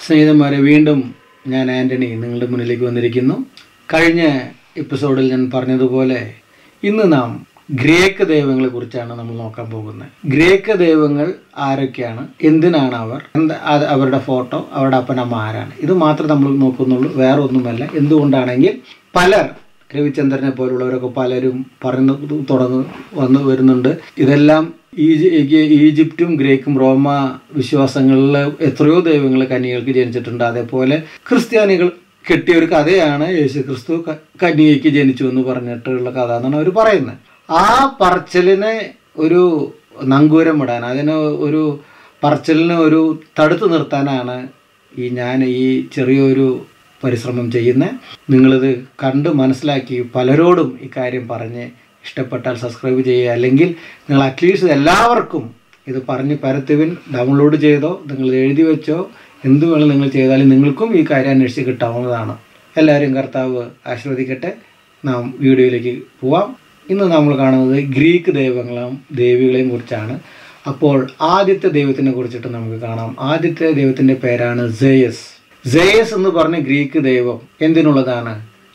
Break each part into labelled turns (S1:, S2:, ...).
S1: സ്നേഹിതന്മാരെ വീണ്ടും ഞാൻ ആൻ്റണി നിങ്ങളുടെ മുന്നിലേക്ക് വന്നിരിക്കുന്നു കഴിഞ്ഞ എപ്പിസോഡിൽ ഞാൻ പറഞ്ഞതുപോലെ ഇന്ന് നാം ഗ്രേക്ക് ദൈവങ്ങളെ കുറിച്ചാണ് നമ്മൾ നോക്കാൻ പോകുന്നത് ഗ്രേക്ക് ദൈവങ്ങൾ ആരൊക്കെയാണ് എന്തിനാണ് അവർ എന്താ അത് അവരുടെ ഫോട്ടോ അവരുടെ അപ്പനമ്മ ആരാണ് ഇത് മാത്രമേ നമ്മൾ നോക്കുന്നുള്ളൂ വേറെ ഒന്നുമല്ല എന്തുകൊണ്ടാണെങ്കിൽ പലർ രവിചന്ദ്രനെ പോലുള്ളവരൊക്കെ പലരും പറഞ്ഞു തുടങ്ങി വന്ന് വരുന്നുണ്ട് ഇതെല്ലാം ഈജി- ഈ- ഈജിപ്തും ഗ്രേക്കും റോമ വിശ്വാസങ്ങളിൽ എത്രയോ ദൈവങ്ങൾ കന്യകൾക്ക് ജനിച്ചിട്ടുണ്ട് അതേപോലെ ക്രിസ്ത്യാനികൾ കെട്ടിയ ഒരു കഥയാണ് യേശു ക്രിസ്തു ക- കന്യകയ്ക്ക് ജനിച്ചു എന്ന് പറഞ്ഞിട്ടുള്ള കഥ എന്നാണ് അവർ പറയുന്നത് ആ പറച്ചിലിനെ ഒരു നങ്കൂരം ഇടാൻ അതിന് ഒരു പറച്ചിലിനെ ഒരു തടുത്തു നിർത്താനാണ് ഈ ഞാൻ ഈ ചെറിയൊരു പരിശ്രമം ചെയ്യുന്നത് നിങ്ങളിത് കണ്ട് മനസ്സിലാക്കി പലരോടും ഇക്കാര്യം പറഞ്ഞ് ഇഷ്ടപ്പെട്ടാൽ സബ്സ്ക്രൈബ് ചെയ്യുക അല്ലെങ്കിൽ നിങ്ങൾ അറ്റ്ലീസ്റ്റ് എല്ലാവർക്കും ഇത് പറഞ്ഞ് പരത്തുവിൻ ഡൗൺലോഡ് ചെയ്തോ നിങ്ങൾ എഴുതി വെച്ചോ എന്ത് വേണം നിങ്ങൾ ചെയ്താലും നിങ്ങൾക്കും ഈ കാര്യം അന്വേഷിച്ച് കിട്ടാവുന്നതാണ് എല്ലാവരും കർത്താവ് ആശീർവദിക്കട്ടെ നാം വീഡിയോയിലേക്ക് പോവാം ഇന്ന് നമ്മൾ കാണുന്നത് ഗ്രീക്ക് ദൈവങ്ങളും ദേവികളെയും കുറിച്ചാണ് അപ്പോൾ ആദ്യത്തെ ദൈവത്തിനെ കുറിച്ചിട്ട് നമുക്ക് കാണാം ആദ്യത്തെ ദൈവത്തിൻ്റെ പേരാണ് സെയസ് സെയസ് എന്ന് പറഞ്ഞ ഗ്രീക്ക് ദൈവം എന്തിനുള്ളതാണ്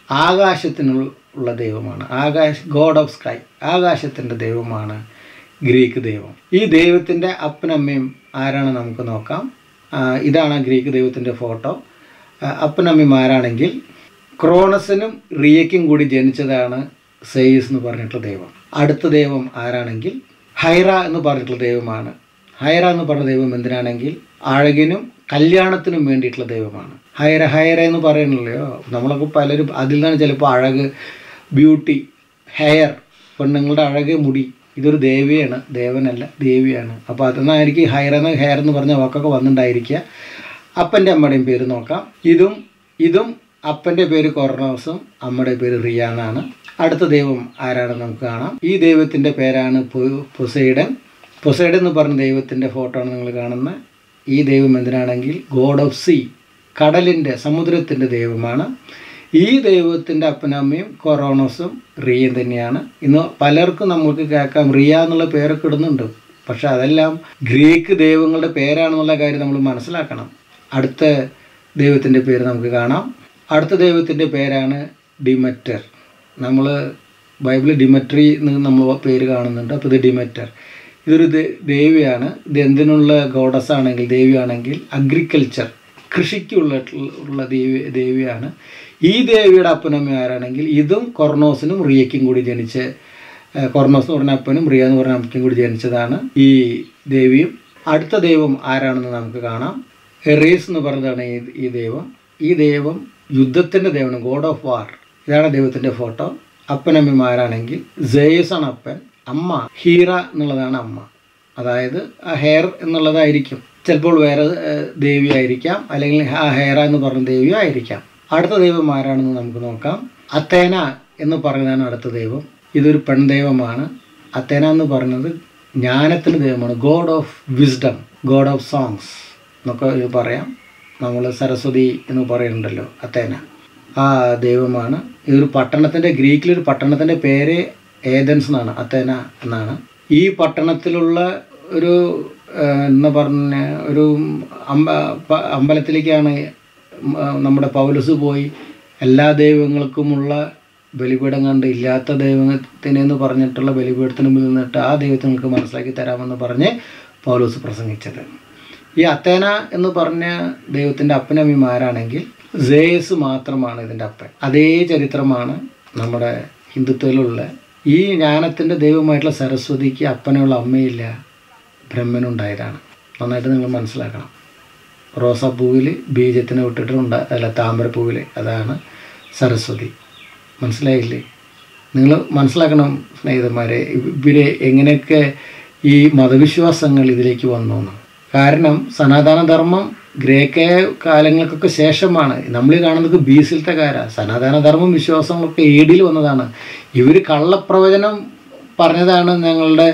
S1: ആകാശത്തിനുള്ള ദൈവമാണ് ആകാശ ഗോഡ് ഓഫ് സ്കൈ ആകാശത്തിൻ്റെ ദൈവമാണ് ഗ്രീക്ക് ദൈവം ഈ ദൈവത്തിൻ്റെ അപ്പനമ്മയും ആരാണ് നമുക്ക് നോക്കാം ആ, ഇതാണ് ഗ്രീക്ക് ദൈവത്തിൻ്റെ ഫോട്ടോ ആ, അപ്പനമ്മയും ആരാണെങ്കിൽ ക്രോണസിനും റിയയ്ക്കും കൂടി ജനിച്ചതാണ് സെയ്സ് എന്ന് പറഞ്ഞിട്ടുള്ള ദൈവം അടുത്ത ദൈവം ആരാണെങ്കിൽ ഹൈറ എന്ന് പറഞ്ഞിട്ടുള്ള ദൈവമാണ് ഹൈറ എന്ന് പറഞ്ഞ ദൈവം എന്തിനാണെങ്കിൽ അഴകിനും കല്യാണത്തിനും വേണ്ടിയിട്ടുള്ള ദൈവമാണ് ഹൈറ ഹൈറ എന്ന് പറയുന്നില്ലയോ നമ്മളൊക്കെ പലരും അതിൽ നിന്നാണ് ചിലപ്പോൾ അഴക് ബ്യൂട്ടി ഹെയർ പെണ്ണുങ്ങളുടെ അഴക് മുടി ഇതൊരു ദേവിയാണ് ദേവനല്ല ദേവിയാണ് അപ്പോൾ അതെന്നായിരിക്കും ഹൈറ എന്ന് ഹെയർ എന്ന് പറഞ്ഞ വാക്കൊക്കെ വന്നിട്ടുണ്ടായിരിക്കുക അപ്പൻ്റെ അമ്മയുടെയും പേര് നോക്കാം ഇതും ഇതും അപ്പൻ്റെ പേര് കൊറോണോസും അമ്മയുടെ പേര് റിയ എന്നാണ് അടുത്ത ദൈവം ആരാണെന്ന് നമുക്ക് കാണാം ഈ ദൈവത്തിൻ്റെ പേരാണ് പൊ- പൊസൈഡൻ പൊസൈഡൻ എന്ന് പറഞ്ഞ ദൈവത്തിൻ്റെ ഫോട്ടോ ആണ് നിങ്ങൾ കാണുന്നത് ഈ ദൈവം എന്തിനാണെങ്കിൽ ഗോഡ് ഓഫ് സീ കടലിൻ്റെ സമുദ്രത്തിൻ്റെ ദൈവമാണ് ഈ ദൈവത്തിൻ്റെ അപ്പനമ്മയും കൊറോണോസും റിയയും തന്നെയാണ് ഇന്ന് പലർക്കും നമുക്ക് കേൾക്കാം റിയ എന്നുള്ള പേരൊക്കെ ഇടുന്നുണ്ട് പക്ഷെ അതെല്ലാം ഗ്രീക്ക് ദൈവങ്ങളുടെ പേരാണെന്നുള്ള കാര്യം നമ്മൾ മനസ്സിലാക്കണം അടുത്ത ദൈവത്തിൻ്റെ പേര് നമുക്ക് കാണാം അടുത്ത ദൈവത്തിൻ്റെ പേരാണ് ഡിമറ്റർ നമ്മൾ ബൈബിളിൽ ഡിമട്രി എന്ന് നമ്മൾ പേര് കാണുന്നുണ്ട് അപ്പോൾ ഇത് ഡിമറ്റർ ഇതൊരു ദേ- ദേവിയാണ് ഇത് എന്തിനുള്ള ഗോഡസ് ആണെങ്കിൽ ദേവിയാണെങ്കിൽ അഗ്രികൾച്ചർ കൃഷിക്കുള്ള ഉള്ള ദേവി ദേവിയാണ് ഈ ദേവിയുടെ അപ്പനമ്മ ആരാണെങ്കിൽ ഇതും കൊർണോസിനും റിയയ്ക്കും കൂടി ജനിച്ച് ഏഹ് കൊർണോസ് എന്ന് പറഞ്ഞ അപ്പനും റിയ എന്ന് പറഞ്ഞ അമ്മയ്ക്കും കൂടി ജനിച്ചതാണ് ഈ ദേവിയും അടുത്ത ദൈവം ആരാണെന്ന് നമുക്ക് കാണാം എറീസ് എന്ന് പറഞ്ഞതാണ് ഈ ഈ ദൈവം ഈ ദൈവം യുദ്ധത്തിൻ്റെ ദൈവമാണ് ഗോഡ് ഓഫ് വാർ ഇതാണ് ദൈവത്തിൻ്റെ ഫോട്ടോ അപ്പനമ്മമാരാണെങ്കിൽ സെയസ് ആണ് അപ്പൻ അമ്മ ഹീറ എന്നുള്ളതാണ് അമ്മ അതായത് ആ ഹെയർ എന്നുള്ളതായിരിക്കും ചിലപ്പോൾ വേറെ ഏഹ്, ദേവി ആയിരിക്കാം അല്ലെങ്കിൽ ആ ഹെയറ എന്ന് പറഞ്ഞ ദേവിയോ ആയിരിക്കാം അടുത്ത ദൈവം ആരാണെന്ന് നമുക്ക് നോക്കാം അത്തേന എന്ന് പറയുന്നതാണ് അടുത്ത ദൈവം ഇതൊരു പെൺദൈവമാണ് അത്തേന എന്ന് പറയുന്നത് ജ്ഞാനത്തിൻ്റെ ദൈവമാണ് god of wisdom god of songs എന്നൊക്കെ ഇത് പറയാം നമ്മൾ സരസ്വതി എന്ന് പറയുന്നുണ്ടല്ലോ അത്തേന ആ ദൈവമാണ് ഇതൊരു പട്ടണത്തിൻ്റെ ഗ്രീക്കിലൊരു പട്ടണത്തിൻ്റെ പേര് ഏതൻസ് എന്നാണ് അത്തേന എന്നാണ് ഈ പട്ടണത്തിലുള്ള ഒരു ആ, എന്താ പറഞ്ഞ ഒരു അമ്പ പ- അമ്പലത്തിലേക്കാണ് ഉം, ആ, നമ്മുടെ പൗലസ് പോയി എല്ലാ ദൈവങ്ങൾക്കുമുള്ള ബലിപീഠം കണ്ട് ഇല്ലാത്ത ദൈവത്തിനെന്ന് പറഞ്ഞിട്ടുള്ള ബലിപീഠത്തിന് മുന്നിൽ നിന്നിട്ട് ആ ദൈവത്തെ നിങ്ങൾക്ക് മനസ്സിലാക്കി തരാമെന്ന് പറഞ്ഞ് പൗലോസ് പ്രസംഗിച്ചത് ഈ അത്തേന എന്ന് പറഞ്ഞ ദൈവത്തിൻ്റെ അപ്പനമ്മമാരാണെങ്കിൽ സേയസ് മാത്രമാണ് ഇതിൻ്റെ അപ്പൻ അതേ ചരിത്രമാണ് നമ്മുടെ ഹിന്ദുത്വയിലുള്ള ഈ ജ്ഞാനത്തിൻ്റെ ദൈവമായിട്ടുള്ള സരസ്വതിക്ക് അപ്പനുള്ള അമ്മയില്ല ബ്രഹ്മനുണ്ടായതാണ് നന്നായിട്ട് നിങ്ങൾ മനസ്സിലാക്കണം റോസാപ്പൂവിൽ ബീജത്തിനെ വിട്ടിട്ടുണ്ട് അല്ല താമരപ്പൂവിൽ അതാണ് സരസ്വതി മനസ്സിലായില്ലേ നിങ്ങൾ മനസ്സിലാക്കണം സ്നേഹിതന്മാരെ ഇവരെ എങ്ങനെയൊക്കെ ഈ മതവിശ്വാസങ്ങൾ ഇതിലേക്ക് വന്നു എന്ന് കാരണം സനാതനധർമ്മം ഗ്രേക്ക കാലങ്ങൾക്കൊക്കെ ശേഷമാണ് നമ്മൾ ഈ കാണുന്നത് ബീസിലത്തെ കാര സനാതനധർമ്മം വിശ്വാസങ്ങളൊക്കെ ഏടിയിൽ വന്നതാണ് ഇവർ കള്ളപ്രവചനം പറഞ്ഞതാണ് ഞങ്ങളുടെ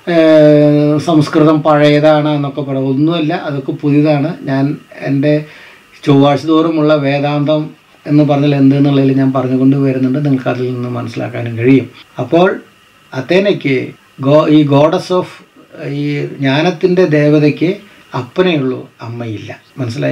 S1: ഏഹ്, സംസ്കൃതം പഴയതാണ് എന്നൊക്കെ പറയും ഒന്നുമല്ല അതൊക്കെ പുതിയതാണ് ഞാൻ എൻ്റെ ചൊവ്വാഴ്ച തോറുമുള്ള വേദാന്തം എന്ന് പറഞ്ഞാൽ എന്തെന്നുള്ളതിൽ ഞാൻ പറഞ്ഞുകൊണ്ട് വരുന്നുണ്ട് നിങ്ങൾക്ക് അതിൽ നിന്ന് മനസ്സിലാക്കാനും കഴിയും അപ്പോൾ അത്തേനയ്ക്ക് ഗോ ഈ ഗോഡസ് ഓഫ് ഈ ജ്ഞാനത്തിൻ്റെ ദേവതയ്ക്ക് അപ്പനേ ഉള്ളൂ അമ്മയില്ല മനസ്സിലായില്ലേ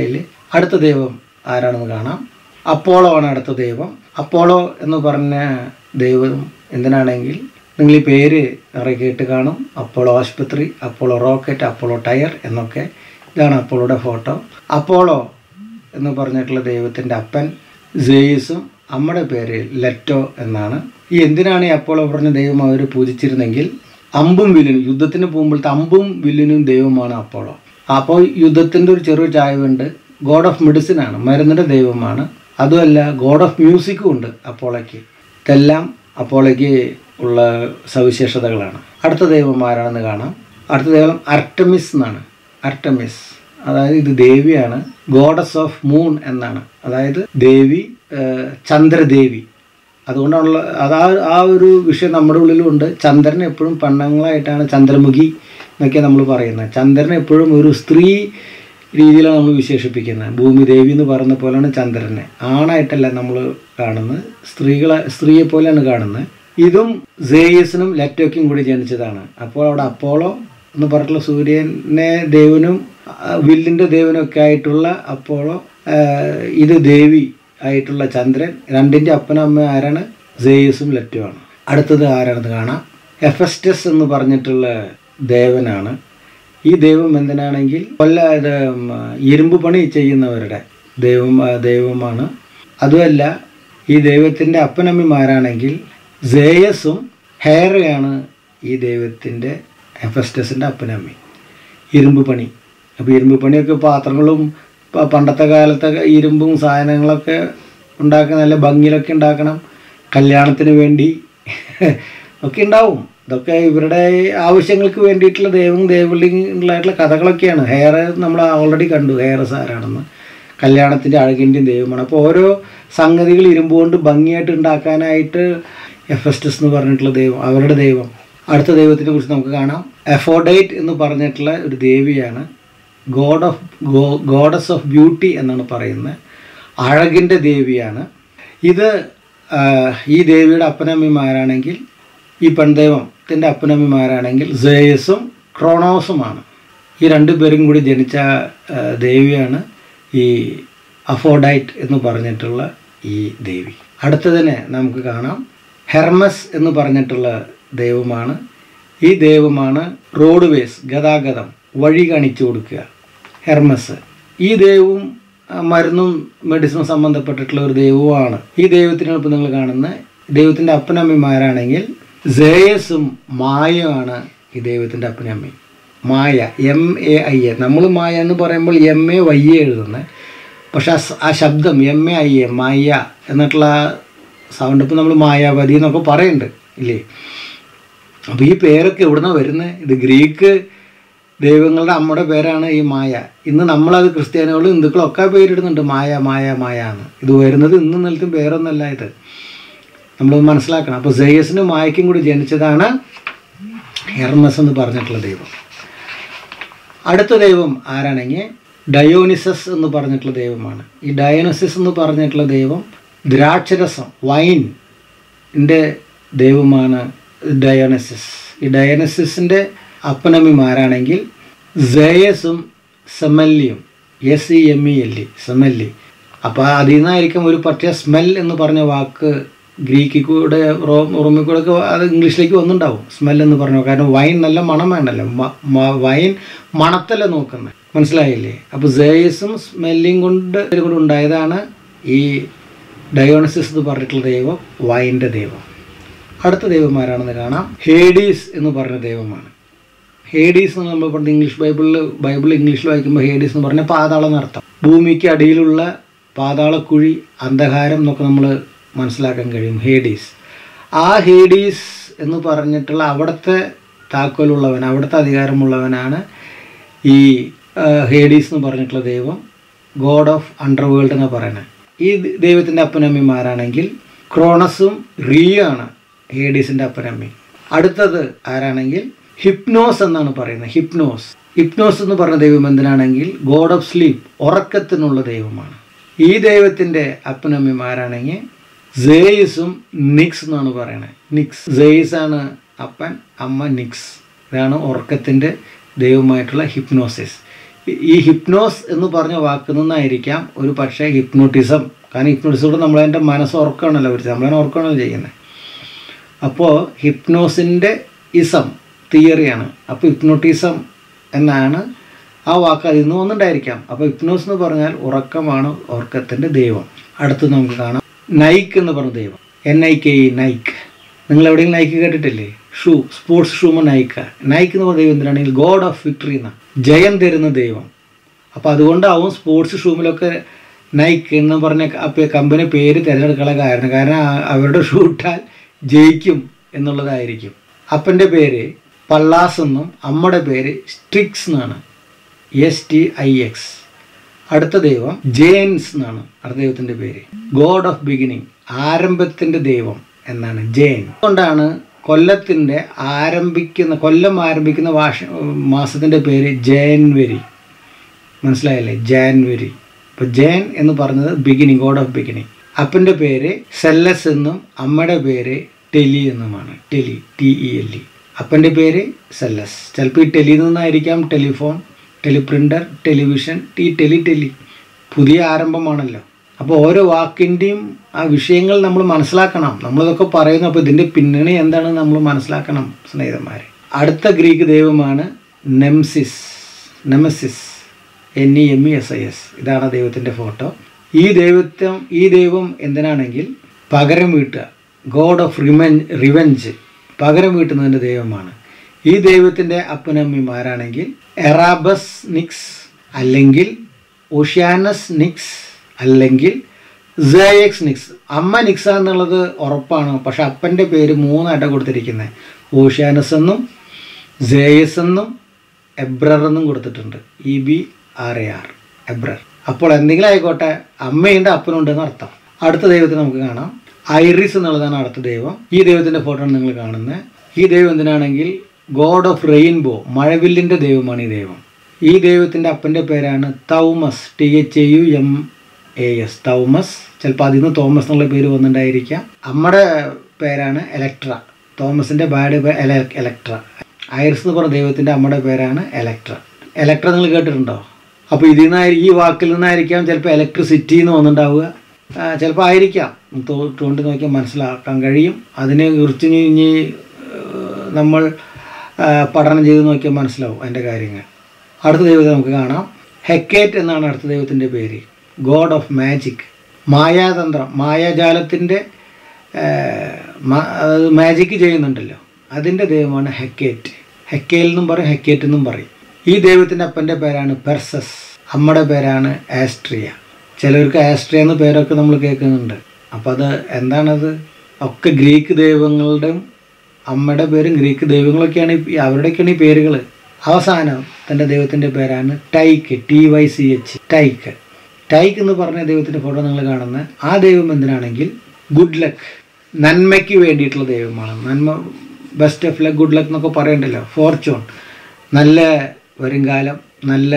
S1: അടുത്ത ദൈവം ആരാണെന്ന് കാണാം അപ്പോളോ ആണ് അടുത്ത ദൈവം അപ്പോളോ എന്ന് പറഞ്ഞ ദൈവം എന്തിനാണെങ്കിൽ നിങ്ങൾ ഈ പേര് നിറയെ കേട്ട് കാണും അപ്പോളോ ആശുപത്രി അപ്പോളോ റോക്കറ്റ് അപ്പോളോ ടയർ എന്നൊക്കെ ഇതാണ് അപ്പോളോയുടെ ഫോട്ടോ അപ്പോളോ എന്ന് പറഞ്ഞിട്ടുള്ള ദൈവത്തിൻ്റെ അപ്പൻ ജെയ്സും അമ്മയുടെ പേര് ലെറ്റോ എന്നാണ് ഈ എന്തിനാണ് ഈ അപ്പോളോ പറഞ്ഞ ദൈവം അവർ പൂജിച്ചിരുന്നെങ്കിൽ അമ്പും വില്ലിനും യുദ്ധത്തിന് പോകുമ്പോഴത്തെ അമ്പും വില്ലിനും ദൈവമാണ് അപ്പോളോ അപ്പോൾ യുദ്ധത്തിൻ്റെ ഒരു ചെറിയ ചായവുണ്ട് ഗോഡ് ഓഫ് മെഡിസിൻ ആണ് മരുന്നിൻ്റെ ദൈവമാണ് അതുമല്ല ഗോഡ് ഓഫ് മ്യൂസിക്കും ഉണ്ട് അപ്പോളയ്ക്ക് ഇതെല്ലാം അപ്പോളയ്ക്ക് ഉള്ള സവിശേഷതകളാണ് അടുത്ത ദൈവം ആരാണെന്ന് കാണാം അടുത്ത ദൈവം അർട്ടമിസ് എന്നാണ് അർട്ടമിസ് അതായത് ഇത് ദേവിയാണ് ഗോഡസ് ഓഫ് മൂൺ എന്നാണ് അതായത് ദേവി ഏഹ്, ചന്ദ്രദേവി അതുകൊണ്ടുള്ള അതാ ആ ഒരു വിഷയം നമ്മുടെ ഉള്ളിലുണ്ട് ചന്ദ്രൻ എപ്പോഴും പെണ്ണുങ്ങളായിട്ടാണ് ചന്ദ്രമുഖി എന്നൊക്കെ നമ്മൾ പറയുന്നത് ചന്ദ്രൻ എപ്പോഴും ഒരു സ്ത്രീ രീതിയിലാണ് നമ്മൾ വിശേഷിപ്പിക്കുന്നത് ഭൂമി ദേവി എന്ന് പറയുന്ന പോലെയാണ് ചന്ദ്രനെ ആണായിട്ടല്ല നമ്മൾ കാണുന്നത് സ്ത്രീകളെ സ്ത്രീയെ പോലെയാണ് കാണുന്നത് ഇതും സേയസിനും ലെറ്റോയ്ക്കും കൂടി ജനിച്ചതാണ് അപ്പോൾ അവിടെ അപ്പോളോ എന്ന് പറഞ്ഞിട്ടുള്ള സൂര്യനെ ദേവനും ആ, വില്ലിൻ്റെ ദേവനും ഒക്കെ ആയിട്ടുള്ള അപ്പോളോ ആ, ഇത് ദേവി ആയിട്ടുള്ള ചന്ദ്രൻ രണ്ടിൻ്റെ അപ്പനും അമ്മ ആരാണ് സേയസും ലെറ്റുമാണ് അടുത്തത് ആരാണെന്ന് കാണാം എഫസ്റ്റസ് എന്ന് പറഞ്ഞിട്ടുള്ള ദേവനാണ് ഈ ദൈവം എന്തിനാണെങ്കിൽ കൊല്ല ഇത് ഉം, ഇരുമ്പ് പണി ചെയ്യുന്നവരുടെ ദൈവം ആ, ദൈവമാണ് അതുമല്ല ഈ ദൈവത്തിൻ്റെ അപ്പനമ്മമാരാണെങ്കിൽ സേയസും ഹെയറയാണ് ഈ ദൈവത്തിൻ്റെ എഫസ്റ്റസിൻ്റെ അപ്പനമ്മി ഇരുമ്പ് പണി അപ്പോൾ ഇരുമ്പ് പണിയൊക്കെ പാത്രങ്ങളും പ- പണ്ടത്തെ കാലത്തൊക്കെ ഇരുമ്പും സാധനങ്ങളൊക്കെ ഉണ്ടാക്കാൻ നല്ല ഭംഗിയിലൊക്കെ ഉണ്ടാക്കണം കല്യാണത്തിന് വേണ്ടി ഒക്കെ ഉണ്ടാവും ഇതൊക്കെ ഇവരുടെ ആവശ്യങ്ങൾക്ക് വേണ്ടിയിട്ടുള്ള ദൈവം ദേവലിംഗങ്ങളായിട്ടുള്ള കഥകളൊക്കെയാണ് ഹെയർ നമ്മൾ ഓൾറെഡി കണ്ടു ഹെയർ സാരാണെന്ന് കല്യാണത്തിൻ്റെ അഴകിൻ്റെയും ദൈവമാണ് അപ്പോൾ ഓരോ സംഗതികൾ ഇരുമ്പ് കൊണ്ട് ഭംഗിയായിട്ട് ഉണ്ടാക്കാനായിട്ട് എഫസ്റ്റസ് എന്ന് പറഞ്ഞിട്ടുള്ള ദൈവം അവരുടെ ദൈവം അടുത്ത ദൈവത്തിനെ കുറിച്ച് നമുക്ക് കാണാം എഫോഡൈറ്റ് എന്ന് പറഞ്ഞിട്ടുള്ള ഒരു ദേവിയാണ് god of go goddess of beauty എന്നാണ് പറയുന്നത് അഴകിൻ്റെ ദേവിയാണ് ഇത് ആ, ഈ ദേവിയുടെ അപ്പനമ്മമാരാണെങ്കിൽ ഈ പെൺദൈവത്തിൻ്റെ അപ്പനമ്മമാരാണെങ്കിൽ സേയസും ക്രോണോസുമാണ് ഈ രണ്ടു പേരും കൂടി ജനിച്ച ആ, ദേവിയാണ് ഈ അഫോഡൈറ്റ് എന്ന് പറഞ്ഞിട്ടുള്ള ഈ ദേവി അടുത്തതിനെ നമുക്ക് കാണാം ഹെർമസ് എന്ന് പറഞ്ഞിട്ടുള്ള ദൈവമാണ് ഈ ദൈവമാണ് റോഡ് വേസ് ഗതാഗതം വഴി കാണിച്ചു കൊടുക്കുക ഹെർമസ് ഈ ദൈവവും ആ, മരുന്നും മെഡിസിനും സംബന്ധപ്പെട്ടിട്ടുള്ള ഒരു ദൈവവുമാണ് ഈ ദൈവത്തിനാണ് ഇപ്പോൾ നിങ്ങൾ കാണുന്നത് ദൈവത്തിൻ്റെ അപ്പനമ്മമാരാണെങ്കിൽ സേയസും മായയാണ് ഈ ദൈവത്തിൻ്റെ അപ്പനമ്മയും Maia M A I A നമ്മൾ മായ എന്ന് പറയുമ്പോൾ എം എ വൈ എ എഴുതുന്നത് പക്ഷെ ആ സ- ആ ശബ്ദം M A I A Maia എന്നിട്ടുള്ള സൗണ്ട് ഇപ്പോൾ നമ്മൾ മായാവതി എന്നൊക്കെ പറയുന്നുണ്ട് ഇല്ലേ അപ്പോൾ ഈ പേരൊക്കെ എവിടുന്നാണ് വരുന്നത് ഇത് ഗ്രീക്ക് ദൈവങ്ങളുടെ അമ്മയുടെ പേരാണ് ഈ മായ ഇന്ന് നമ്മളത് ക്രിസ്ത്യാനികളും ഹിന്ദുക്കളും ഒക്കെ പേരിടുന്നുണ്ട് മായ മായ മായ എന്ന് ഇത് വരുന്നത് ഇന്നും നിലത്തും പേരൊന്നല്ല ഇത് നമ്മൾ മനസ്സിലാക്കണം അപ്പോൾ സേയസിനും മായയ്ക്കും കൂടി ജനിച്ചതാണ് ഹെർമസ് എന്ന് പറഞ്ഞിട്ടുള്ള ദൈവം അടുത്ത ദൈവം ആരാണെങ്കിൽ ഡയോനിസസ് എന്ന് പറഞ്ഞിട്ടുള്ള ദൈവമാണ് ഈ ഡയോനിസസ് എന്ന് പറഞ്ഞിട്ടുള്ള ദൈവം ദ്രാക്ഷരസം വൈൻ ൻ്റെ ദൈവമാണ് ഡയോനസിസ് ഈ ഡയോനസിസിൻ്റെ അപ്പനമ്മിമാരാണെങ്കിൽ സേയസും സെമല്ലിയും S E M E L E Semele അപ്പോൾ അതിൽ നിന്നായിരിക്കും ഒരു പറ്റിയ സ്മെൽ എന്ന് പറഞ്ഞ വാക്ക് ഗ്രീക്കിൽ കൂടെ റോ- റോമിൽ കൂടെ ഒക്കെ അത് ഇംഗ്ലീഷിലേക്ക് വന്നിട്ടുണ്ടാവും സ്മെൽ എന്ന് പറഞ്ഞു കാരണം വൈൻ നല്ല മണം വേണ്ടല്ലോ മ- മ- വൈൻ മണത്തല്ല നോക്കുന്നത് മനസ്സിലായില്ലേ അപ്പോൾ സേയസും സ്മെല്ലിങ് കൊണ്ട് കൊണ്ട് ഉണ്ടായതാണ് ഈ ഡയോണസിസ് എന്ന് പറഞ്ഞിട്ടുള്ള ദൈവം വൈൻ്റെ ദൈവം അടുത്ത ദൈവന്മാരാണെന്ന് കാണാം ഹേഡീസ് എന്ന് പറഞ്ഞ ദൈവമാണ് ഹേഡീസ് എന്ന് നമ്മൾ പണ്ട് ഇംഗ്ലീഷ് ബൈബിളിൽ ബൈബിൾ ഇംഗ്ലീഷിൽ വായിക്കുമ്പോൾ ഹേഡീസ് എന്ന് പറഞ്ഞാൽ പാതാളം എന്നർത്ഥം ഭൂമിക്ക് അടിയിലുള്ള പാതാളക്കുഴി അന്ധകാരം എന്നൊക്കെ നമ്മൾ മനസ്സിലാക്കാൻ കഴിയും ഹേഡീസ് ആ ഹേഡീസ് എന്ന് പറഞ്ഞിട്ടുള്ള അവിടുത്തെ താക്കോലുള്ളവൻ അവിടുത്തെ അധികാരമുള്ളവനാണ് ഈ ആ, ഹേഡീസ് എന്ന് പറഞ്ഞിട്ടുള്ള ദൈവം ഗോഡ് ഓഫ് അണ്ടർ വേൾഡ് എന്ന് പറയുന്നത് ഈ ദ- ദൈവത്തിൻ്റെ അപ്പനമ്മമാരാണെങ്കിൽ ക്രോണസും റിയോ ആണ് ഹേഡീസിൻ്റെ അപ്പനമ്മി അടുത്തത് ആരാണെങ്കിൽ ഹിപ്നോസ് എന്നാണ് പറയുന്നത് ഹിപ്നോസ് ഹിപ്നോസ് എന്ന് പറഞ്ഞ ദൈവം എന്തിനാണെങ്കിൽ ഗോഡ് ഓഫ് സ്ലീപ്പ് ഉറക്കത്തിനുള്ള ദൈവമാണ് ഈ ദൈവത്തിൻ്റെ അപ്പനമ്മമാരാണെങ്കിൽ സേയിസും നിക്സ് എന്നാണ് പറയുന്നത് നിക്സ് സേയിസ് ആണ് അപ്പൻ അമ്മ നിക്സ് ഇതാണ് ഉറക്കത്തിൻ്റെ ദൈവമായിട്ടുള്ള ഹിപ്നോസിസ് ഈ ഹിപ്നോസ് എന്ന് പറഞ്ഞ വാക്കിൽ നിന്നായിരിക്കാം ഒരു പക്ഷേ ഹിപ്നോട്ടിസം കാരണം ഹിപ്നോട്ടിസോട് നമ്മളതിൻ്റെ മനസ്സ് ഉറക്കമാണല്ലോ ഒരു നമ്മളതിനെ ഉറക്കമാണല്ലോ ചെയ്യുന്നത് അപ്പോൾ ഹിപ്നോസിൻ്റെ ഇസം തിയറിയാണ് അപ്പോൾ ഹിപ്നോട്ടിസം എന്നാണ് ആ വാക്ക് അതിൽ നിന്ന് വന്നിട്ടുണ്ടായിരിക്കാം അപ്പോൾ ഹിപ്നോസ് എന്ന് പറഞ്ഞാൽ ഉറക്കമാണ് ഉറക്കത്തിൻ്റെ ദൈവം അടുത്ത് നമുക്ക് കാണാം നൈക്ക് എന്ന് പറഞ്ഞ ദൈവം N I K E Nike നിങ്ങൾ എവിടെയെങ്കിലും നൈക്ക് കേട്ടിട്ടില്ലേ ഷൂ സ്പോർട്സ് ഷൂമ നൈക്ക നൈക്ക് എന്ന് പറഞ്ഞ ദൈവം എന്തിനാണെങ്കിൽ ഗോഡ് ഓഫ് വിക്ടറി എന്ന ജയം തരുന്ന ദൈവം അപ്പോൾ അതുകൊണ്ടാവും സ്പോർട്സ് ഷൂമിലൊക്കെ നൈക്ക് എന്ന് പറഞ്ഞ അപ്പോൾ കമ്പനി പേര് തിരഞ്ഞെടുക്കാനുള്ള കാരണം കാരണം ആ- അവരുടെ ഷൂ ഇട്ടാൽ ജയിക്കും എന്നുള്ളതായിരിക്കും അപ്പൻ്റെ പേര് പള്ളാസ് എന്നും അമ്മയുടെ പേര് സ്ട്രിക്സ് എന്നാണ് എസ് ടി ഐ എക്സ് അടുത്ത ദൈവം ജെയിൻസ് എന്നാണ് അടുത്ത ദൈവത്തിൻ്റെ പേര് ഗോഡ് ഓഫ് ബിഗിനിങ് ആരംഭത്തിൻ്റെ ദൈവം എന്നാണ് ജെയിൻ അതുകൊണ്ടാണ് കൊല്ലത്തിൻ്റെ ആരംഭിക്കുന്ന കൊല്ലം ആരംഭിക്കുന്ന ഭാഷ മാസത്തിൻ്റെ പേര് ജാൻവരി മനസ്സിലായല്ലേ ജാൻവരി അപ്പോൾ ജാൻ എന്ന് പറഞ്ഞത് ബിഗിനിങ് ഗോഡ് ഓഫ് ബിഗിനിങ് അപ്പൻ്റെ പേര് സെല്ലസ് എന്നും അമ്മയുടെ പേര് ടെലി എന്നുമാണ് Tele T E L E അപ്പൻ്റെ പേര് സെല്ലസ് ചിലപ്പോൾ ഈ ടെലിയിൽ നിന്നായിരിക്കാം telephone teleprinter television T tele tele പുതിയ ആരംഭമാണല്ലോ അപ്പോൾ ഓരോ വാക്കിൻ്റെയും ആ വിഷയങ്ങൾ നമ്മൾ മനസ്സിലാക്കണം നമ്മളിതൊക്കെ പറയുന്നു അപ്പോൾ ഇതിൻ്റെ പിന്നണി എന്താണെന്ന് നമ്മൾ മനസ്സിലാക്കണം സ്നേഹിതന്മാരെ അടുത്ത ഗ്രീക്ക് ദൈവമാണ് Nemesis Nemesis N E M E S I S ഇതാണ് ദൈവത്തിൻ്റെ ഫോട്ടോ ഈ ദൈവത്വം ഈ ദൈവം എന്തിനാണെങ്കിൽ പകരം വീട്ടുക ഗോഡ് ഓഫ് റിവെൻ റിവെഞ്ച് പകരം വീട്ടുന്നതിൻ്റെ ദൈവമാണ് ഈ ദൈവത്തിൻ്റെ അപ്പനമ്മമാരാണെങ്കിൽ എറാബസ് നിക്സ് അല്ലെങ്കിൽ ഓഷ്യാനസ് നിക്സ് അല്ലെങ്കിൽ സയക്സ് നിക്സ് അമ്മ നിക്സ എന്നുള്ളത് ഉറപ്പാണ് പക്ഷെ അപ്പൻ്റെ പേര് മൂന്നായിട്ട് കൊടുത്തിരിക്കുന്നത് ഓഷ്യാനസ് എന്നും സേയസ് എന്നും എബ്രർ എന്നും കൊടുത്തിട്ടുണ്ട് E B R A R എബ്രർ അപ്പോൾ എന്തെങ്കിലും ആയിക്കോട്ടെ അമ്മയുണ്ട് അപ്പനുണ്ടെന്ന് അർത്ഥം അടുത്ത ദൈവത്തെ നമുക്ക് കാണാം ഐറിസ് എന്നുള്ളതാണ് അടുത്ത ദൈവം ഈ ദൈവത്തിൻ്റെ ഫോട്ടോ ആണ് നിങ്ങൾ കാണുന്നത് ഈ ദൈവം എന്തിനാണെങ്കിൽ ഗോഡ് ഓഫ് റെയിൻബോ മഴവില്ലിൻ്റെ ദൈവമാണ് ഈ ദൈവം ഈ ദൈവത്തിൻ്റെ അപ്പൻ്റെ പേരാണ് Thaumas T H A U M A S Thaumas ചിലപ്പോൾ അതിൽ നിന്ന് തോമസ് എന്നുള്ള പേര് വന്നിട്ടുണ്ടായിരിക്കാം അമ്മയുടെ പേരാണ് എലക്ട്ര തോമസിൻ്റെ ഭാര്യ പേ- എല എലക്ട്ര ഐറിസ് എന്ന് പറഞ്ഞ ദൈവത്തിൻ്റെ അമ്മയുടെ പേരാണ് എലക്ട്ര എലക്ട്ര നിങ്ങൾ കേട്ടിട്ടുണ്ടോ അപ്പോൾ ഇതിൽ നിന്നായി ഈ വാക്കിൽ നിന്നായിരിക്കാം ചിലപ്പോൾ ഇലക്ട്രിസിറ്റി എന്ന് വന്നിട്ടുണ്ടാവുക ആ, ചിലപ്പോൾ ആയിരിക്കാം തോ- തോണ്ടി നോക്കിയാൽ മനസ്സിലാക്കാൻ കഴിയും അതിനെ കുറിച്ച് ഇനി ഇനി, ഏഹ്, നമ്മൾ ആ, പഠനം ചെയ്ത് നോക്കിയാൽ മനസ്സിലാവും അതിൻ്റെ കാര്യങ്ങൾ അടുത്ത ദൈവത്തെ നമുക്ക് കാണാം ഹെക്കേറ്റ് എന്നാണ് അടുത്ത ദൈവത്തിൻ്റെ പേര് ഗോഡ് ഓഫ് മാജിക് മായാതന്ത്രം മായാജാലത്തിൻ്റെ മാജിക് ചെയ്യുന്നുണ്ടല്ലോ അതിൻ്റെ ദൈവമാണ് ഹെക്കേറ്റ് ഹെക്കേൽ എന്നും പറയും ഹെക്കേറ്റ് എന്നും പറയും ഈ ദൈവത്തിൻ്റെ അപ്പൻ്റെ പേരാണ് പെർസസ് അമ്മയുടെ പേരാണ് ആസ്ട്രിയ ചിലർക്ക് ആസ്ട്രിയ എന്ന പേരൊക്കെ നമ്മൾ കേൾക്കുന്നുണ്ട് അപ്പോൾ അത് എന്താണത് ഒക്കെ ഗ്രീക്ക് ദൈവങ്ങളുടെയും അമ്മയുടെ പേരും ഗ്രീക്ക് ദൈവങ്ങളൊക്കെയാണ് ഈ അവരുടെയൊക്കെയാണ് ഈ പേരുകൾ അവസാനം തൻ്റെ ദൈവത്തിൻ്റെ പേരാണ് Tyche T Y C H Tyche Tyche എന്ന് പറഞ്ഞ ദൈവത്തിൻ്റെ ഫോട്ടോ നിങ്ങൾ കാണുന്നത് ആ ദൈവം എന്തിനാണെങ്കിൽ ഗുഡ് ലക്ക് നന്മയ്ക്ക് വേണ്ടിയിട്ടുള്ള ദൈവമാണ് നന്മ best of luck good luck എന്നൊക്കെ പറയണ്ടല്ലോ ഫോർച്യൂൺ നല്ല വരുംകാലം നല്ല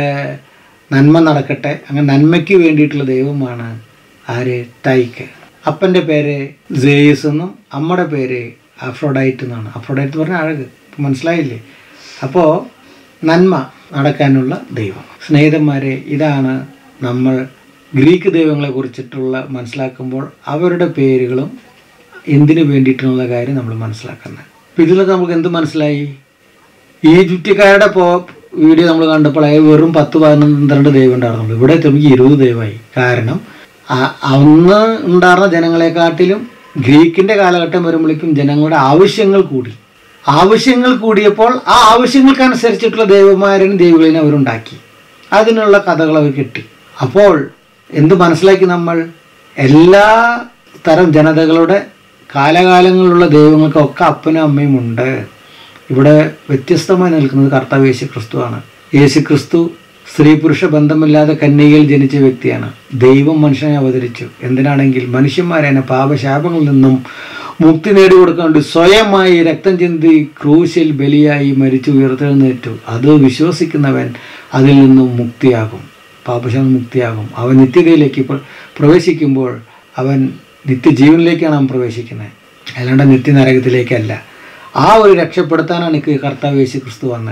S1: നന്മ നടക്കട്ടെ അങ്ങനെ നന്മയ്ക്ക് വേണ്ടിയിട്ടുള്ള ദൈവമാണ് ആര് തൈക്ക് അപ്പൻ്റെ പേര് ജേയസ് എന്നും അമ്മയുടെ പേര് അഫ്രോഡൈറ്റ് എന്നാണ് അഫ്രോഡൈറ്റ് എന്ന് പറഞ്ഞാൽ അഴക് ഇപ്പം മനസ്സിലായില്ലേ അപ്പോൾ നന്മ നടക്കാനുള്ള ദൈവം സ്നേഹിതന്മാരെ ഇതാണ് നമ്മൾ ഗ്രീക്ക് ദൈവങ്ങളെ കുറിച്ചിട്ടുള്ള മനസ്സിലാക്കുമ്പോൾ അവരുടെ പേരുകളും എന്തിനു വേണ്ടിയിട്ടുള്ള കാര്യം നമ്മൾ മനസ്സിലാക്കുന്നത് അപ്പം ഇതിലൊക്കെ നമുക്ക് എന്ത് മനസ്സിലായി ഈജിപ്തുകാരുടെ പോ വീഡിയോ നമ്മൾ കണ്ടപ്പോൾ അത് വെറും പത്ത് പന്ത്രണ്ട് ദൈവം ഉണ്ടായിരുന്നുള്ളൂ ഇവിടെ എത്തുമ്പോൾ ഇരുപത് ദൈവമായി കാരണം ആ- അന്ന് ഉണ്ടായിരുന്ന ജനങ്ങളെക്കാട്ടിലും ഗ്രീക്കിൻ്റെ കാലഘട്ടം വരുമ്പോഴേക്കും ജനങ്ങളുടെ ആവശ്യങ്ങൾ കൂടി ആവശ്യങ്ങൾ കൂടിയപ്പോൾ ആ ആവശ്യങ്ങൾക്കനുസരിച്ചിട്ടുള്ള ദൈവമാരും ദൈവങ്ങളെയും അവരുണ്ടാക്കി അതിനുള്ള കഥകൾ അവർ കിട്ടി അപ്പോൾ എന്ത് മനസ്സിലാക്കി നമ്മൾ എല്ലാ തരം ജനതകളുടെ കാലകാലങ്ങളിലുള്ള ദൈവങ്ങൾക്കൊക്കെ അപ്പനും അമ്മയും ഉണ്ട് ഇവിടെ വ്യത്യസ്തമായി നിൽക്കുന്നത് കർത്താവ് യേശു ക്രിസ്തുവാണ് യേശു ക്രിസ്തു സ്ത്രീ പുരുഷ ബന്ധമില്ലാതെ കന്യകയിൽ ജനിച്ച വ്യക്തിയാണ് ദൈവം മനുഷ്യനെ അവതരിച്ചു എന്തിനാണെങ്കിൽ മനുഷ്യന്മാരെ തന്നെ പാപശാപങ്ങളിൽ നിന്നും മുക്തി നേടിക്കൊടുക്കാൻ വേണ്ടി സ്വയമായി രക്തം ചിന്തി ക്രൂശിൽ ബലിയായി മരിച്ചു ഉയർത്തെഴുന്നേറ്റു അത് വിശ്വസിക്കുന്നവൻ അതിൽ നിന്നും മുക്തിയാകും പാപശാപം മുക്തിയാകും അവൻ നിത്യതയിലേക്ക് പ്ര- പ്രവേശിക്കുമ്പോൾ അവൻ നിത്യജീവനിലേക്കാണ് അവൻ പ്രവേശിക്കുന്നത് അല്ലാണ്ട് നിത്യനരകത്തിലേക്കല്ല ആ ഒരു രക്ഷപ്പെടുത്താനാണ് എനിക്ക് കർത്താവ് യേശു ക്രിസ്തു വന്നത്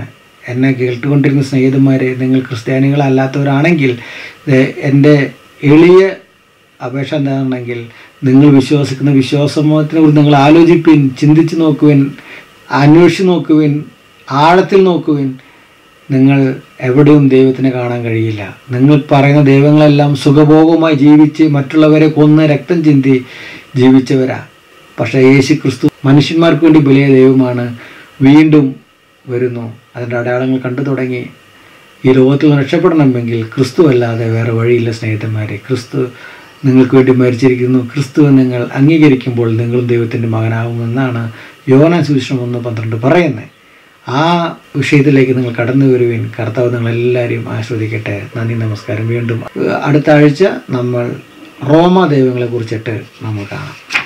S1: എന്നെ കേട്ടുകൊണ്ടിരുന്ന സ്നേഹിതന്മാരെ നിങ്ങൾ ക്രിസ്ത്യാനികളല്ലാത്തവരാണെങ്കിൽ ദേ എൻ്റെ എളിയ അപേക്ഷ എന്താണെന്നുണ്ടെങ്കിൽ നിങ്ങൾ വിശ്വസിക്കുന്ന വിശ്വാസമോഹത്തിനെ കുറിച്ച് നിങ്ങൾ ആലോചിപ്പിൻ ചിന്തിച്ച് നോക്കുവിൻ അന്വേഷിച്ച് നോക്കുവിൻ ആഴത്തിൽ നോക്കുവിൻ നിങ്ങൾ എവിടെയും ദൈവത്തിനെ കാണാൻ കഴിയില്ല നിങ്ങൾ പറയുന്ന ദൈവങ്ങളെല്ലാം സുഖഭോഗമായി ജീവിച്ച് മറ്റുള്ളവരെ കൊന്ന് രക്തം ചിന്തി ജീവിച്ചവരാ പക്ഷേ യേശു ക്രിസ്തു മനുഷ്യന്മാർക്ക് വേണ്ടി വലിയ ദൈവമാണ് വീണ്ടും വരുന്നു അതിൻ്റെ അടയാളങ്ങൾ കണ്ടു തുടങ്ങി ഈ ലോകത്തിൽ നിന്ന് രക്ഷപ്പെടണമെങ്കിൽ ക്രിസ്തു അല്ലാതെ വേറെ വഴിയില്ല സ്നേഹിതന്മാരെ ക്രിസ്തു നിങ്ങൾക്ക് വേണ്ടി മരിച്ചിരിക്കുന്നു ക്രിസ്തു നിങ്ങൾ അംഗീകരിക്കുമ്പോൾ നിങ്ങളും ദൈവത്തിൻ്റെ മകനാകുമെന്നാണ് യോന സുവിശേഷം ഒന്ന് പന്ത്രണ്ട് പറയുന്നത് ആ വിഷയത്തിലേക്ക് നിങ്ങൾ കടന്നു വരുവിൻ കർത്താവ് നിങ്ങളെല്ലാവരെയും ആസ്വദിക്കട്ടെ നന്ദി നമസ്കാരം വീണ്ടും അടുത്ത ആഴ്ച നമ്മൾ റോമ ദൈവങ്ങളെ കുറിച്ചിട്ട് നമ്മൾ കാണാം